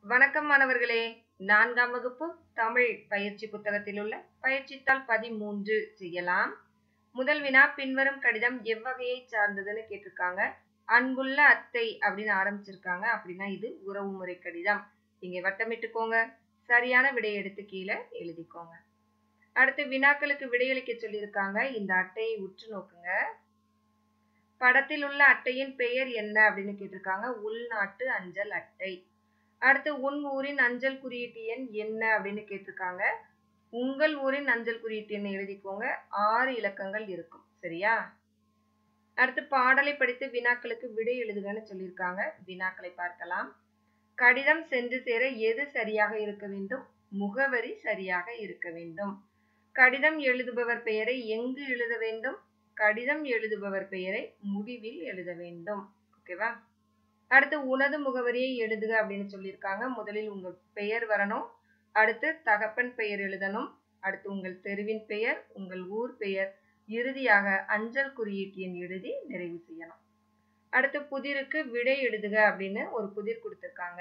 வணக்கம் மாணவர்களே நான்காம் வகுப்பு தமிழ் பயிற்சி புத்தகத்தில் உள்ள பயிற்சித்தாள் பதிமூன்று செய்யலாம் முதல் வினா பின்வரும் கடிதம் எவ்வகையை சார்ந்ததுன்னு கேட்டிருக்காங்க அன்புள்ள அத்தை அப்படின்னு ஆரம்பிச்சிருக்காங்க அப்படின்னா இது உறவு முறை கடிதம் இங்க வட்டமிட்டுக்கோங்க சரியான விடையை எடுத்து கீழே எழுதிக்கோங்க அடுத்து வினாக்களுக்கு விடையளிக்க சொல்லியிருக்காங்க இந்த அட்டையை உற்று நோக்குங்க படத்தில் உள்ள அட்டையின் பெயர் என்ன அப்படின்னு கேட்டிருக்காங்க உள்நாட்டு அஞ்சல் அட்டை அடுத்து உன் ஊரின் அஞ்சல் குறியீட்டு எண் என்ன அப்படின்னு கேட்டிருக்காங்க உங்கள் ஊரின் அஞ்சல் குறியீட்டு எண் எழுதிக்கோங்க ஆறு இலக்கங்கள் இருக்கும் சரியா அடுத்து பாடலை படித்து வினாக்களுக்கு விடை எழுதுகன்னு சொல்லியிருக்காங்க வினாக்களை பார்க்கலாம் கடிதம் சென்று சேர எது சரியாக இருக்க வேண்டும் முகவரி சரியாக இருக்க வேண்டும் கடிதம் எழுதுபவர் பெயரை எங்கு எழுத வேண்டும் கடிதம் எழுதுபவர் பெயரை முடிவில் எழுத வேண்டும் ஓகேவா அடுத்து உனது முகவரியை எழுதுக அப்படின்னு சொல்லியிருக்காங்க முதலில் உங்க பெயர் வரணும் அடுத்து தகப்பன் பெயர் எழுதணும் அடுத்து உங்கள் தெருவின் பெயர் உங்கள் ஊர் பெயர் இறுதியாக அஞ்சல் குறியீட்டு எண் எழுதி நிறைவு செய்யணும் அடுத்து புதிருக்கு விடை எழுதுக அப்படின்னு ஒரு புதிர் கொடுத்திருக்காங்க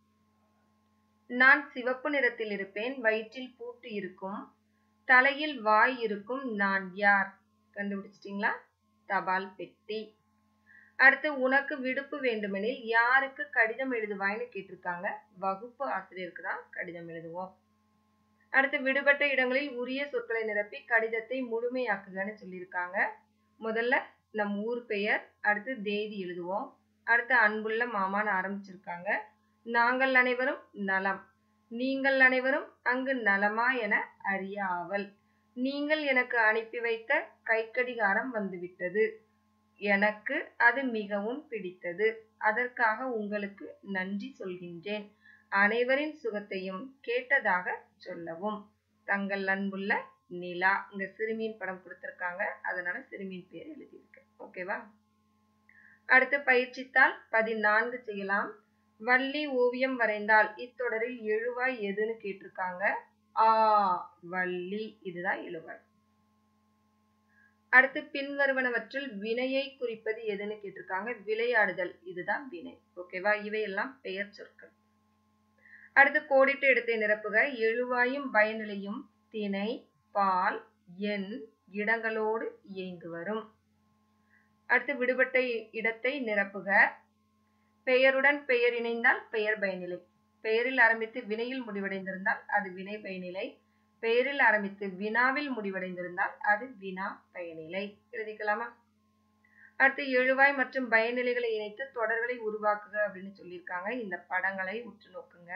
நான் சிவப்பு நிறத்தில் இருப்பேன் வயிற்றில் பூட்டு இருக்கும் தலையில் வாய் இருக்கும் நான் யார் கண்டுபிடிச்சிட்டீங்களா தபால் பெட்டி அடுத்து உனக்கு விடுப்பு வேண்டுமெனில் யாருக்கு கடிதம் எழுதுவாய்னு கேட்டிருக்காங்க வகுப்பு ஆசிரியருக்கு தான் கடிதம் எழுதுவோம் அடுத்து விடுபட்ட இடங்களில் உரிய சொற்களை நிரப்பி கடிதத்தை முழுமையாக்குகன்னு சொல்லியிருக்காங்க முதல்ல நம் ஊர் பெயர் அடுத்து தேதி எழுதுவோம் அடுத்து அன்புள்ள மாமான்னு ஆரம்பிச்சிருக்காங்க நாங்கள் அனைவரும் நலம் நீங்கள் அனைவரும் அங்கு நலமா என அறிய ஆவல் நீங்கள் எனக்கு அனுப்பி வைத்த கைக்கடிகாரம் வந்துவிட்டது எனக்கு அது மிகவும் பிடித்தது அதற்காக உங்களுக்கு நன்றி சொல்கின்றேன் அனைவரின் சுகத்தையும் கேட்டதாக சொல்லவும் தங்கள் அன்புள்ள நிலா இங்க சிறுமியின் படம் கொடுத்திருக்காங்க அதனால சிறுமியின் பேர் எழுதியிருக்கு ஓகேவா அடுத்து பயிற்சித்தால் பதினான்கு செய்யலாம் வள்ளி ஓவியம் வரைந்தால் இத்தொடரில் எழுவாய் எதுன்னு கேட்டிருக்காங்க ஆ வள்ளி இதுதான் எழுவாய் அடுத்து பின்வருவனவற்றில் வினையை குறிப்பது எதுன்னு கேட்டிருக்காங்க விளையாடுதல் இதுதான் வினை ஓகேவா இவையெல்லாம் பெயர் சொற்கள் அடுத்து கோடிட்டு இடத்தை நிரப்புக எழுவாயும் பயனிலையும் திணை பால் எண் இடங்களோடு இயைந்து வரும் அடுத்து விடுபட்ட இடத்தை நிரப்புக பெயருடன் பெயர் இணைந்தால் பெயர் பயனிலை பெயரில் ஆரம்பித்து வினையில் முடிவடைந்திருந்தால் அது வினை பயனிலை பெயரில் ஆரம்பித்து வினாவில் முடிவடைந்திருந்தால் அது வினா பயனிலை எழுதிக்கலாமா அடுத்து எழுவாய் மற்றும் பயனிலைகளை இணைத்து தொடர்களை உருவாக்குக அப்படின்னு சொல்லியிருக்காங்க இந்த படங்களை உற்று நோக்குங்க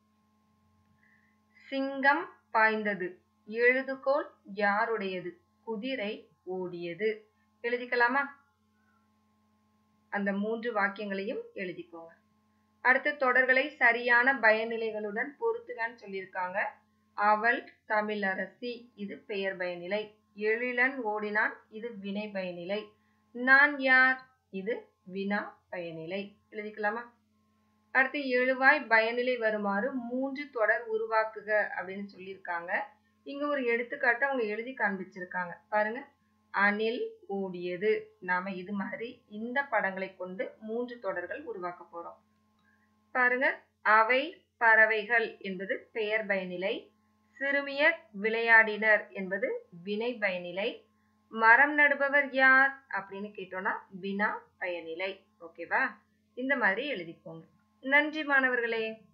சிங்கம் பாய்ந்தது எழுதுகோல் யாருடையது குதிரை ஓடியது எழுதிக்கலாமா அந்த மூன்று வாக்கியங்களையும் எழுதிக்கோங்க அடுத்து தொடர்களை சரியான பயனிலைகளுடன் பொருத்துகன்னு சொல்லியிருக்காங்க அவள் தமிழரசி இது பெயர் பயனிலை எழிலன் ஓடினான் இது வினை பயனிலை நான் யார் இது வினா பயனிலை எழுதிக்கலாமா அடுத்து எழுவாய் பயனிலை வருமாறு மூன்று தொடர் உருவாக்குக அப்படின்னு சொல்லியிருக்காங்க இங்க ஒரு எடுத்துக்காட்டு அவங்க எழுதி காண்பிச்சிருக்காங்க பாருங்க அணில் ஓடியது நாம இது மாதிரி இந்த படங்களை கொண்டு மூன்று தொடர்கள் உருவாக்க போறோம் பாருங்க அவை பறவைகள் என்பது பெயர் பயனிலை சிறுமியர் விளையாடினர் என்பது வினை பயனிலை மரம் நடுபவர் யார் அப்படின்னு கேட்டோம்னா வினா பயனிலை ஓகேவா இந்த மாதிரி எழுதிக்கோங்க நன்றி மாணவர்களே